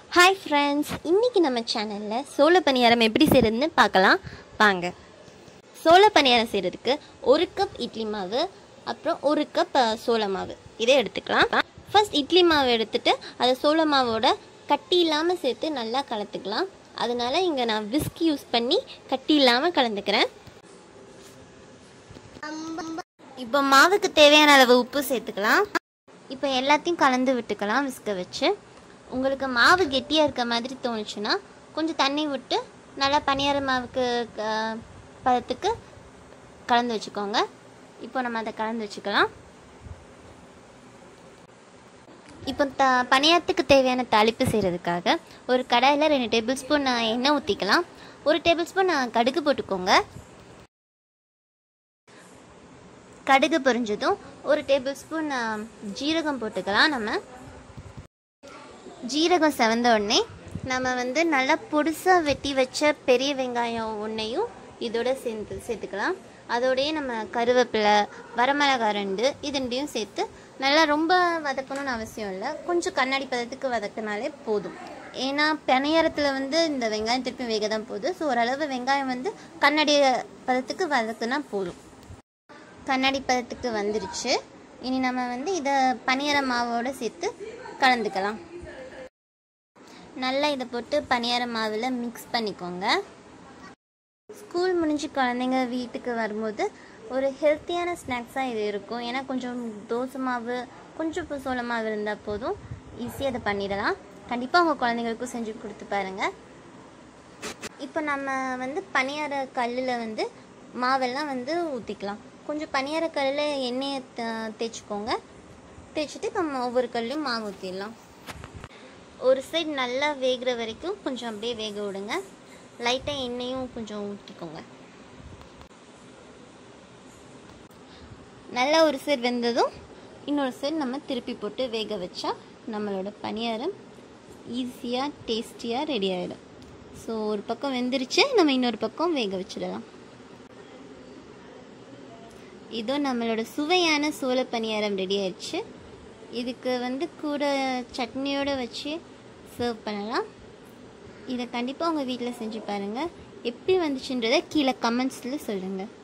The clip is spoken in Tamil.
ஹாய் ஃப்ரெண்ட்ஸ் இன்றைக்கி நம்ம சேனலில் சோள பணியாரம் எப்படி செய்கிறதுன்னு பார்க்கலாம் வாங்க சோள பணியாரம் செய்கிறதுக்கு ஒரு கப் இட்லி மாவு அப்புறம் ஒரு கப் அஹ், சோள மாவு இதை எடுத்துக்கலாம் ஃபர்ஸ்ட் இட்லி மாவு எடுத்துட்டு அதை சோள மாவோட கட்டி இல்லாமல் சேர்த்து நல்லா கலந்துக்கலாம் அதனால இங்கே நான் விஸ்க் யூஸ் பண்ணி கட்டி இல்லாமல் கலந்துக்கிறேன் இப்போ மாவுக்கு தேவையான அளவு உப்பு சேர்த்துக்கலாம் இப்போ எல்லாத்தையும் கலந்து விட்டுக்கலாம் விஸ்க வச்சு உங்களுக்கு மாவு கெட்டியாக இருக்க மாதிரி தோணுச்சுன்னா கொஞ்சம் தண்ணி விட்டு நல்லா பனியார மாவுக்கு க- பதத்துக்கு கலந்து வச்சுக்கோங்க இப்போ நம்ம அதை கலந்து வச்சுக்கலாம் இப்போ த பணியாரத்துக்கு தேவையான தாளிப்பு செய்கிறதுக்காக ஒரு கடாயில் ரெண்டு டேபிள் ஸ்பூன் எண்ணெய் ஊற்றிக்கலாம் ஒரு டேபிள் ஸ்பூன் கடுகு போட்டுக்கோங்க கடுகு பொரிஞ்சதும் ஒரு டேபிள் ஸ்பூன் ஜீரகம் போட்டுக்கலாம் நம்ம ஜீரகம் செவந்த உடனே நம்ம வந்து நல்லா பொடிசாக வெட்டி வச்ச பெரிய வெங்காயம் ஒன்றையும் இதோட சேர்த்து சேர்த்துக்கலாம் அதோடயே நம்ம கருவேப்பிலை வரமிளகாய் ரெண்டு இது ரெண்டையும் சேர்த்து நல்லா ரொம்ப வதக்கணும்னு அவசியம் இல்லை கொஞ்சம் கண்ணாடி பதத்துக்கு வதக்கினாலே போதும் ஏன்னா பணியாரத்தில் வந்து இந்த வெங்காயம் திருப்பி வேக தான் போகுது ஸோ ஓரளவு வெங்காயம் வந்து கண்ணாடி பதத்துக்கு வதக்குனா போதும் கண்ணாடி பதத்துக்கு வந்துருச்சு இனி நம்ம வந்து இதை பனியார மாவோட சேர்த்து கலந்துக்கலாம் நல்லா இதை போட்டு பனியார மாவில் மிக்ஸ் பண்ணிக்கோங்க ஸ்கூல் முடிஞ்சு குழந்தைங்க வீட்டுக்கு வரும்போது ஒரு ஹெல்த்தியான ஸ்நாக்ஸாக இது இருக்கும் ஏன்னா கொஞ்சம் தோசை மாவு கொஞ்சம் இப்போ சோள மாவு இருந்தால் போதும் ஈஸியாக அதை பண்ணிடலாம் கண்டிப்பாக உங்கள் குழந்தைங்களுக்கும் செஞ்சு கொடுத்து பாருங்கள் இப்போ நம்ம வந்து பனியார கல்லில் வந்து மாவெல்லாம் வந்து ஊற்றிக்கலாம் கொஞ்சம் பனியார கல்லில் எண்ணெயை தே- தேய்ச்சிக்கோங்க தேய்ச்சிட்டு நம்ம ஒவ்வொரு கல்லையும் மாவு ஊற்றிடலாம் ஒரு சைடு நல்லா வேகிற வரைக்கும் கொஞ்சம் அப்படியே வேக விடுங்க லைட்டாக எண்ணெயும் கொஞ்சம் ஊற்றிக்கோங்க நல்லா ஒரு சைடு வெந்ததும் இன்னொரு சைடு நம்ம திருப்பி போட்டு வேக வச்சா நம்மளோட பணியாரம் ஈஸியாக டேஸ்டியாக ரெடி ஆகிடும் ஸோ ஒரு பக்கம் வெந்துருச்சு நம்ம இன்னொரு பக்கம் வேக வச்சிடலாம் இதோ நம்மளோட சுவையான சோள பணியாரம் ரெடி ஆயிடுச்சு இதுக்கு வந்து கூட சட்னியோட வச்சு சர்வ் பண்ணலாம் இதை கண்டிப்பாக உங்கள் வீட்டில் செஞ்சு பாருங்கள் எப்படி வந்துச்சுன்றதை கீழே கமெண்ட்ஸில் சொல்லுங்கள்